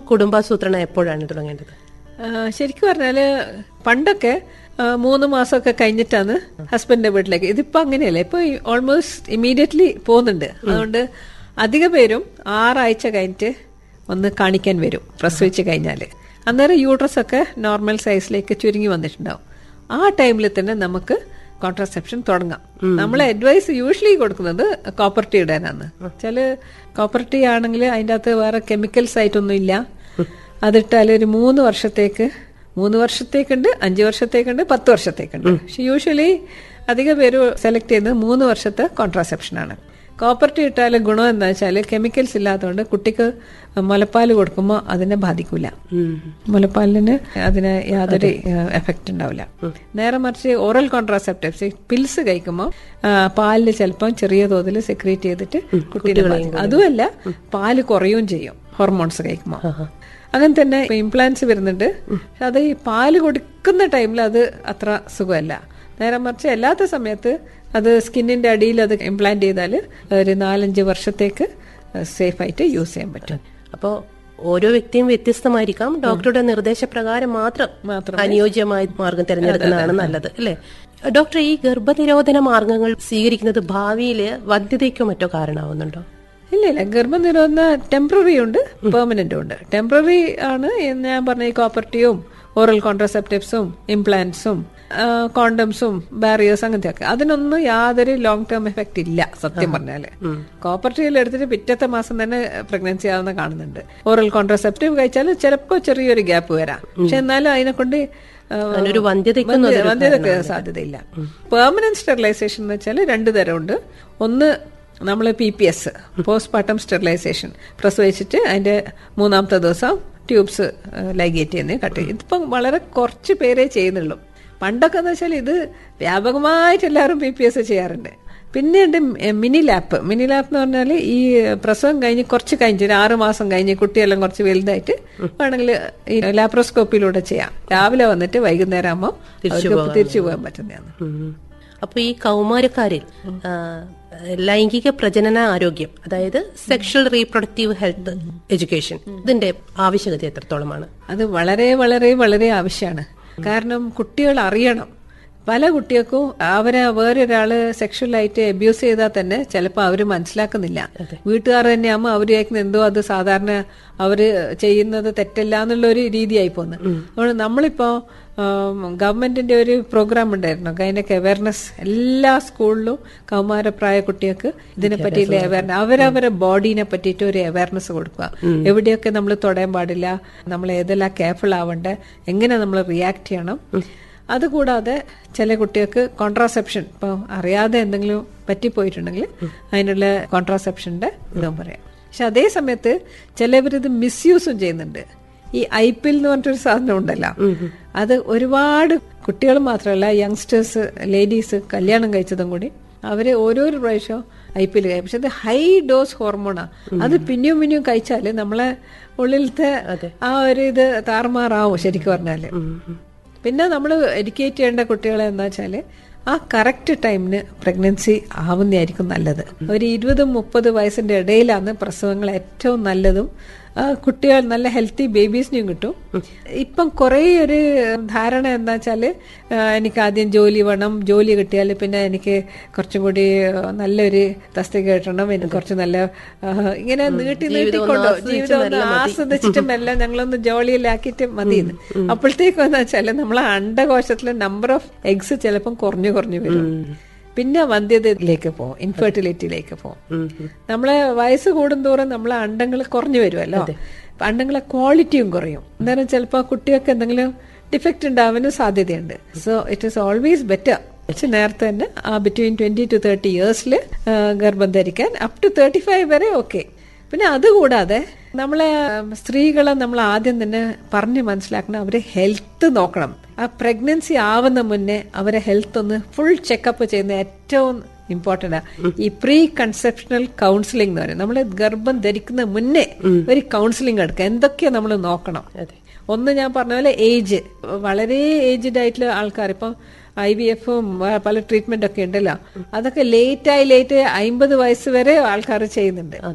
കുടുംബാസൂത്രണം എപ്പോഴാണ് തുടങ്ങേണ്ടത് ആ, ശരിക്കും പറഞ്ഞാല് പണ്ടൊക്കെ ആ, മൂന്ന് മാസമൊക്കെ കഴിഞ്ഞിട്ടാണ് ഹസ്ബൻഡിന്റെ വീട്ടിലേക്ക് ഇതിപ്പോ അങ്ങനെയല്ല ഇപ്പൊ ഓൾമോസ്റ്റ് ഇമ്മീഡിയറ്റ്ലി പോകുന്നുണ്ട് അതുകൊണ്ട് അധിക പേരും ആറാഴ്ച കഴിഞ്ഞിട്ട് ഒന്ന് കാണിക്കാൻ വരും പ്രസവിച്ച് കഴിഞ്ഞാൽ അന്നേരം യൂട്രസ് ഒക്കെ നോർമൽ സൈസിലേക്ക് ചുരുങ്ങി വന്നിട്ടുണ്ടാവും ആ ടൈമിൽ തന്നെ നമുക്ക് കോൺട്രസെപ്ഷൻ തുടങ്ങാം നമ്മൾ അഡ്വൈസ് യൂഷ്വലി കൊടുക്കുന്നത് കോപ്പർ ടീ ഇടാനാണ് വെച്ചാല് കോപ്പർ ടീ ആണെങ്കിൽ അതിൻ്റെ അകത്ത് വേറെ കെമിക്കൽസ് ആയിട്ടൊന്നും ഇല്ല അതിട്ടാൽ ഒരു മൂന്ന് വർഷത്തേക്ക് മൂന്ന് വർഷത്തേക്കുണ്ട് അഞ്ച് വർഷത്തേക്കുണ്ട് പത്ത് വർഷത്തേക്കുണ്ട് പക്ഷെ യൂഷ്വലി അധിക പേര് സെലക്ട് ചെയ്യുന്നത് മൂന്ന് വർഷത്തെ കോൺട്രാസെപ്ഷനാണ് കോപ്പർ ടീ ഇട്ടാൽ ഗുണം എന്താ വെച്ചാൽ കെമിക്കൽസ് ഇല്ലാത്തതുകൊണ്ട് കുട്ടിക്ക് മുലപ്പാൽ കൊടുക്കുമ്പോൾ അതിനെ ബാധിക്കൂല മുലപ്പാലിന് അതിന് യാതൊരു എഫക്റ്റ് ഉണ്ടാവില്ല നേരെ മറിച്ച് ഓറൽ കോൺട്രാസെപ്റ്റീവ്സ് പിൽസ് കഴിക്കുമ്പോൾ പാലിൽ ചിലപ്പം ചെറിയ തോതിൽ സെക്രീറ്റ് ചെയ്തിട്ട് കുട്ടീനെ ബാധിക്കും അതുമല്ല പാല് കുറയുകയും ചെയ്യും ഹോർമോൺസ് കഴിക്കുമ്പോൾ അങ്ങനെ തന്നെ ഇംപ്ലാന്റ്സ് വരുന്നുണ്ട് പക്ഷെ അത് ഈ പാല് കൊടുക്കുന്ന ടൈമിൽ അത് അത്ര സുഖമല്ല നേരെ മറിച്ച് അല്ലാത്ത സമയത്ത് അത് സ്കിന്നിന്റെ അടിയിൽ അത് ഇംപ്ലാന്റ് ചെയ്താൽ ഒരു നാലഞ്ച് വർഷത്തേക്ക് സേഫ് ആയിട്ട് യൂസ് ചെയ്യാൻ പറ്റും അപ്പോൾ ഓരോ വ്യക്തിയും വ്യത്യസ്തമായിരിക്കാം ഡോക്ടറുടെ നിർദ്ദേശപ്രകാരം മാത്രം അനുയോജ്യമായ മാർഗം തിരഞ്ഞെടുക്കുന്നതാണ് നല്ലത് അല്ലേ ഡോക്ടർ ഈ ഗർഭനിരോധന മാർഗങ്ങൾ സ്വീകരിക്കുന്നത് ഭാവിയിൽ വന്ധ്യതയ്ക്കോ മറ്റോ കാരണമാവുന്നുണ്ടോ ഇല്ല ഇല്ല ഗർഭനിരോധന ടെമ്പററി ഉണ്ട് പെർമനന്റും ഉണ്ട് ടെമ്പററി ആണ് ഞാൻ പറഞ്ഞ ഈ കോപ്പർട്ടിയും ഓറൽ കോൺട്രസെപ്റ്റീവ്സും ഇംപ്ലാന്റ്സും കോണ്ടംസും ബാരിയേഴ്സ് അങ്ങനത്തെ ഒക്കെ അതിനൊന്നും യാതൊരു ലോങ് ടേം എഫക്റ്റ് ഇല്ല സത്യം പറഞ്ഞാല് കോപ്പർട്ടിയിൽ എടുത്തിട്ട് പിറ്റത്തെ മാസം തന്നെ പ്രഗ്നൻസി ആവുന്ന കാണുന്നുണ്ട് ഓറൽ കോൺട്രസെപ്റ്റീവ് കഴിച്ചാൽ ചിലപ്പോൾ ചെറിയൊരു ഗ്യാപ്പ് വരാം പക്ഷെ എന്നാലും അതിനെ കൊണ്ട് അതിനൊരു വന്ധ്യതയ്ക്കൊന്നും വന്ധ്യ- വന്ധ്യതയ്ക്ക് സാധ്യതയില്ല പെർമനന്റ് സ്റ്റെറിലൈസേഷൻ എന്ന് വെച്ചാൽ രണ്ട് തരമുണ്ട് ഒന്ന് നമ്മൾ P P S postpartum sterilisation പ്രസവിച്ചിട്ട് അതിന്റെ മൂന്നാമത്തെ ദിവസം ട്യൂബ്സ് ലൈഗേറ്റ് ചെയ്യുന്നത് കട്ട് ചെയ്യും ഇതിപ്പം വളരെ കുറച്ച് പേരേ ചെയ്യുന്നുള്ളൂ പണ്ടൊക്കെ എന്ന് വെച്ചാൽ ഇത് വ്യാപകമായിട്ട് എല്ലാവരും പി പി എസ് ചെയ്യാറുണ്ട് പിന്നെയുണ്ട് മിനി ലാപ്പ് മിനി ലാപ്പ് എന്ന് പറഞ്ഞാൽ ഈ പ്രസവം കഴിഞ്ഞ് കുറച്ച് കഴിഞ്ഞ് ഒരു ആറ് മാസം കഴിഞ്ഞ് കുട്ടിയെല്ലാം കുറച്ച് വലുതായിട്ട് വേണമെങ്കിൽ ഈ ലാപ്രോസ്കോപ്പിലൂടെ ചെയ്യാം രാവിലെ വന്നിട്ട് വൈകുന്നേരം ആകുമ്പോൾ അവർക്ക് തിരിച്ചു പോകാൻ പറ്റുന്നതാണ് അപ്പൊ ഈ കൗമാരക്കാരിൽ ആ, ലൈംഗിക പ്രജനന ആരോഗ്യം അതായത് സെക്ഷൽ റീപ്രൊഡക്റ്റീവ് ഹെൽത്ത് എഡ്യൂക്കേഷൻ ഇതിന്റെ ആവശ്യകത എത്രത്തോളമാണ് അത് വളരെ വളരെ വളരെ ആവശ്യമാണ് കാരണം കുട്ടികൾ അറിയണം പല കുട്ടികൾക്കും അവരെ വേറൊരാള് സെക്ഷലായിട്ട് അബ്യൂസ് ചെയ്താൽ തന്നെ ചിലപ്പോൾ അവർ മനസ്സിലാക്കുന്നില്ല വീട്ടുകാർ തന്നെ ആകുമ്പോൾ അവർ ചോദിക്കുന്നത് എന്തോ അത് സാധാരണ അവര് ചെയ്യുന്നത് തെറ്റല്ല എന്നുള്ള ഒരു രീതിയായി പോകുന്നത് അതുകൊണ്ട് നമ്മളിപ്പോ ഗവൺമെന്റിന്റെ ഒരു പ്രോഗ്രാം ഉണ്ടായിരുന്നു ഗൈനക്ക് അവയർനെസ് എല്ലാ സ്കൂളിലും കൗമാരപ്രായ കുട്ടികൾക്ക് ഇതിനെ പറ്റിയുള്ള അവയർനെസ് അവരവരെ ബോഡീനെ പറ്റിയിട്ട് ഒരു അവയർനെസ് കൊടുക്കുക എവിടെയൊക്കെ നമ്മൾ തൊടാൻ പാടില്ല നമ്മൾ ഏതെല്ലാം കെയർഫുൾ ആവണ്ടേ എങ്ങനെ നമ്മൾ റിയാക്ട് ചെയ്യണം അതുകൂടാതെ ചില കുട്ടികൾക്ക് കോൺട്രാസെപ്ഷൻ ഇപ്പോൾ അറിയാതെ എന്തെങ്കിലും പറ്റിപ്പോയിട്ടുണ്ടെങ്കിൽ അതിനുള്ള കോൺട്രാസെപ്ഷന്റെ ഇതും പറയാം പക്ഷെ അതേ സമയത്ത് ചിലവരിത് മിസ്യൂസും ചെയ്യുന്നുണ്ട് ഈ ഐ പിൽ എന്ന് പറഞ്ഞിട്ടൊരു സാധനം ഉണ്ടല്ലോ അത് ഒരുപാട് കുട്ടികൾ മാത്രമല്ല യങ്സ്റ്റേഴ്സ് ലേഡീസ് കല്യാണം കഴിച്ചതും കൂടി അവര് ഓരോരോ പ്രാവശ്യം ഐ പിയിൽ കഴിയും പക്ഷെ അത് ഹൈ ഡോസ് ഹോർമോണാ അത് പിന്നെയും പിന്നെയും കഴിച്ചാല് നമ്മളെ ഉള്ളിലത്തെ ആ ഒരു ഇത് താറുമാറാവും ശരിക്കും പറഞ്ഞാല് പിന്നെ നമ്മൾ എഡ്യൂക്കേറ്റ് ചെയ്യേണ്ട കുട്ടികളെ എന്താ വെച്ചാല് ആ കറക്റ്റ് ടൈമിന് പ്രഗ്നൻസി ആവുന്നതായിരിക്കും നല്ലത് ഒരു ഇരുപതും മുപ്പത് വയസ്സിന്റെ ഇടയിലാണ് പ്രസവങ്ങൾ ഏറ്റവും നല്ലതും ആ, കുട്ടികൾ നല്ല ഹെൽത്തി ബേബീസിനെയും കിട്ടും ഇപ്പം കുറേ ഒരു ധാരണ എന്താ വെച്ചാല് ആ, എനിക്ക് ആദ്യം ജോലി വേണം ജോലി കിട്ടിയാൽ പിന്നെ എനിക്ക് കുറച്ചും കൂടി ആ, നല്ലൊരു തസ്തിക കിട്ടണം എനിക്ക് കുറച്ച് നല്ല ആ, ഇങ്ങനെ നീട്ടി നീട്ടിക്കൊണ്ടോ ജീവിതം ഒന്ന് ആസ്വദിച്ചിട്ട് മെല്ലെ ഞങ്ങളൊന്ന് ജോലിയിലാക്കിയിട്ട് മതിയെന്ന് അപ്പോഴത്തേക്കും എന്താ വെച്ചാല് നമ്മളെ അണ്ടകോശത്തിലെ നമ്പർ ഓഫ് എഗ്സ് ചിലപ്പം കുറഞ്ഞു കുറഞ്ഞു വരും പിന്നെ വന്ധ്യതയിലേക്ക് പോകും ഇൻഫെർട്ടിലിറ്റിയിലേക്ക് പോകും നമ്മളെ വയസ്സ് കൂടുന്തോറും നമ്മളെ അണ്ടങ്ങൾ കുറഞ്ഞു വരുമല്ലോ അപ്പൊ അണ്ടങ്ങളെ ക്വാളിറ്റിയും കുറയും അന്നേരം ചിലപ്പോൾ കുട്ടികൾക്ക് എന്തെങ്കിലും ഡിഫക്റ്റ് ഉണ്ടാവാനും സാധ്യതയുണ്ട് so it is always better കുറച്ച് നേരത്തെ തന്നെ ആ ബിറ്റ്വീൻ ട്വന്റി ടു തേർട്ടി ഇയേഴ്സിൽ ഗർഭം ധരിക്കാൻ അപ് ടു തേർട്ടി ഫൈവ് വരെ ഓക്കെ പിന്നെ അതുകൂടാതെ നമ്മളെ ഉം, സ്ത്രീകളെ നമ്മൾ ആദ്യം തന്നെ പറഞ്ഞ് മനസ്സിലാക്കണം അവരെ ഹെൽത്ത് നോക്കണം ആ പ്രഗ്നൻസി ആവുന്ന മുന്നേ അവരെ ഹെൽത്ത് ഒന്ന് ഫുൾ ചെക്കപ്പ് ചെയ്യുന്ന ഏറ്റവും ഇമ്പോർട്ടന്റ് ഈ പ്രീ കൺസെപ്ഷണൽ കൗൺസിലിംഗ് എന്ന് പറയും നമ്മൾ ഗർഭം ധരിക്കുന്ന മുന്നേ ഒരു കൗൺസിലിംഗ് എടുക്കുക എന്തൊക്കെയാ നമ്മൾ നോക്കണം ഒന്ന് ഞാൻ പറഞ്ഞ പോലെ ഏജ് വളരെ ഏജ്ഡ് ആയിട്ടുള്ള ആൾക്കാർ ഇപ്പം ഐ വി എഫും പല ട്രീറ്റ്മെന്റ് ഒക്കെ ഉണ്ടല്ലോ അതൊക്കെ ലേറ്റ് ആയി ലേറ്റ് അമ്പത് വയസ്സ് വരെ ആൾക്കാർ ചെയ്യുന്നുണ്ട് അതെ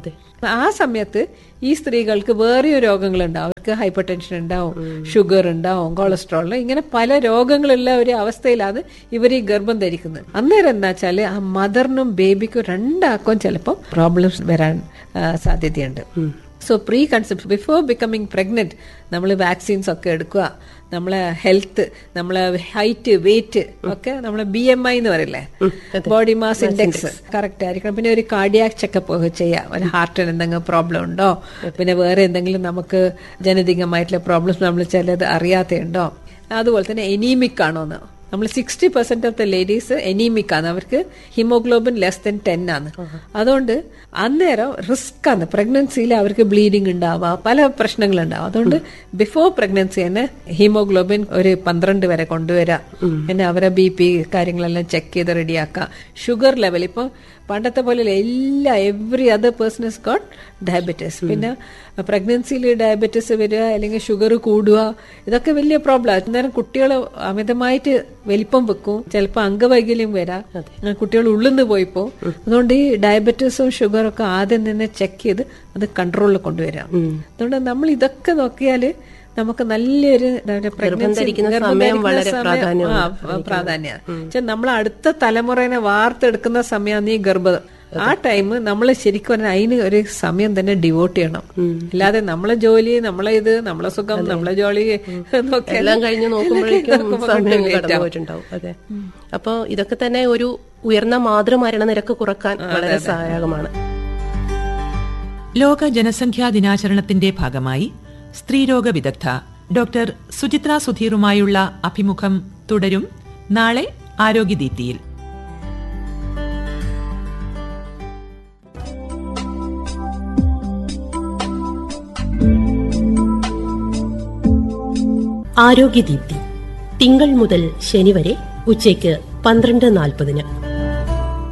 ആ സമയത്ത് ഈ സ്ത്രീകൾക്ക് വേറെയോ രോഗങ്ങളുണ്ടാവും അവർക്ക് ഹൈപ്പർ ടെൻഷൻ ഉണ്ടാവും ഷുഗർ ഉണ്ടാവും കൊളസ്ട്രോൾ ഇങ്ങനെ പല രോഗങ്ങളുള്ള ഒരു അവസ്ഥയിലാണ് ഇവർ ഈ ഗർഭം ധരിക്കുന്നത് അന്നേരം എന്താ വെച്ചാല് ആ മദറിനും ബേബിക്കും രണ്ടാക്കും ചിലപ്പോൾ പ്രോബ്ലംസ് വരാൻ ആ, സാധ്യതയുണ്ട് so pre concept before becoming pregnant നമ്മൾ വാക്സിൻസ് ഒക്കെ എടുക്കുക നമ്മളെ ഹെൽത്ത് നമ്മളെ ഹൈറ്റ് വെയിറ്റ് ഒക്കെ നമ്മളെ ബി എം ഐ എന്ന് പറയില്ലേ ബോഡി മാസ് ഇൻഡെക്സ് കറക്റ്റ് ആയിരിക്കണം പിന്നെ ഒരു കാർഡിയാക് ചെക്കപ്പ് ഒക്കെ ചെയ്യാം ഒരു ഹാർട്ടിന് എന്തെങ്കിലും പ്രോബ്ലം ഉണ്ടോ പിന്നെ വേറെ എന്തെങ്കിലും നമുക്ക് ജനിതകമായിട്ടുള്ള പ്രോബ്ലംസ് നമ്മൾ ചിലത് അറിയാത്തയുണ്ടോ അതുപോലെ തന്നെ എനീമിക് ആണോ എന്ന് നമ്മൾ sixty percent of the ladies anaemic ആണ് അവർക്ക് ഹിമോഗ്ലോബിൻ ലെസ് ദൻ ടെൻ ആണ് അതുകൊണ്ട് അന്നേരം റിസ്ക് ആണ് പ്രഗ്നൻസിയിൽ അവർക്ക് ബ്ലീഡിങ് ഉണ്ടാവുക പല പ്രശ്നങ്ങളുണ്ടാവും അതുകൊണ്ട് ബിഫോർ പ്രഗ്നൻസി തന്നെ ഹീമോഗ്ലോബിൻ ഒരു പന്ത്രണ്ട് വരെ കൊണ്ടുവരാം പിന്നെ അവരെ ബി പി കാര്യങ്ങളെല്ലാം ചെക്ക് ചെയ്ത് റെഡിയാക്കാം ഷുഗർ ലെവൽ ഇപ്പൊ പണ്ടത്തെ പോലെ എല്ലാ every other person is got diabetes പിന്നെ പ്രഗ്നൻസിയിൽ ഡയബറ്റീസ് വരിക അല്ലെങ്കിൽ ഷുഗർ കൂടുക ഇതൊക്കെ വലിയ പ്രോബ്ലം അന്നേരം കുട്ടികൾ അമിതമായിട്ട് വലിപ്പം വെക്കും ചിലപ്പോൾ അംഗവൈകല്യം വരാം കുട്ടികൾ ഉള്ളിന്ന് പോയിപ്പോ അതുകൊണ്ട് ഈ ഡയബറ്റീസും ഷുഗറും ഒക്കെ ആദ്യം തന്നെ ചെക്ക് ചെയ്ത് അത് കൺട്രോളിൽ കൊണ്ടുവരാം അതുകൊണ്ട് നമ്മൾ ഇതൊക്കെ നോക്കിയാല് നമുക്ക് നല്ലൊരു pregnancy- ധരിക്കുന്ന ഗർഭം സമയം ധരിക്കുന്ന വളരെ സമയം- പ്രാധാന്യമാണ് ആ, പ്രാധാന്യ നമ്മൾ അടുത്ത തലമുറനെ വാർത്തെടുക്കുന്ന സമയമാണ് ഈ ഗർഭം ആ ടൈം നമ്മൾ ശരിക്കും പറഞ്ഞാൽ അതിന് ഒരു സമയം തന്നെ ഡിവോട്ട് ചെയ്യണം അല്ലാതെ നമ്മളെ ജോലി നമ്മളെ ഇത് നമ്മളെ സുഖം നമ്മളെ ജോലി നോക്കിയാൽ എല്ലാം കഴിഞ്ഞ് നോക്കുമ്പോഴേക്കും നോക്കുമ്പോ സമയം കൊണ്ട് late കടന്നു ആവും. പോയിട്ടുണ്ടാവും അതെ അപ്പൊ ഇതൊക്കെ തന്നെ ഒരു ഉയർന്ന മാതൃമരണ നിരക്ക് കുറക്കാൻ വളരെ സഹായകമാണ് ലോക ജനസംഖ്യാ ദിനാചരണത്തിന്റെ ഭാഗമായി സ്ത്രീരോഗ വിദഗ്ധ ഡോക്ടർ സുചിത്ര സുധീറുമായുള്ള അഭിമുഖം തുടരും നാളെ ആരോഗ്യദീപ്തിയിൽ ആരോഗ്യദീപ്തി തിങ്കൾ മുതൽ ശനി വരെ ഉച്ചയ്ക്ക് പന്ത്രണ്ട് നാൽപ്പതിന്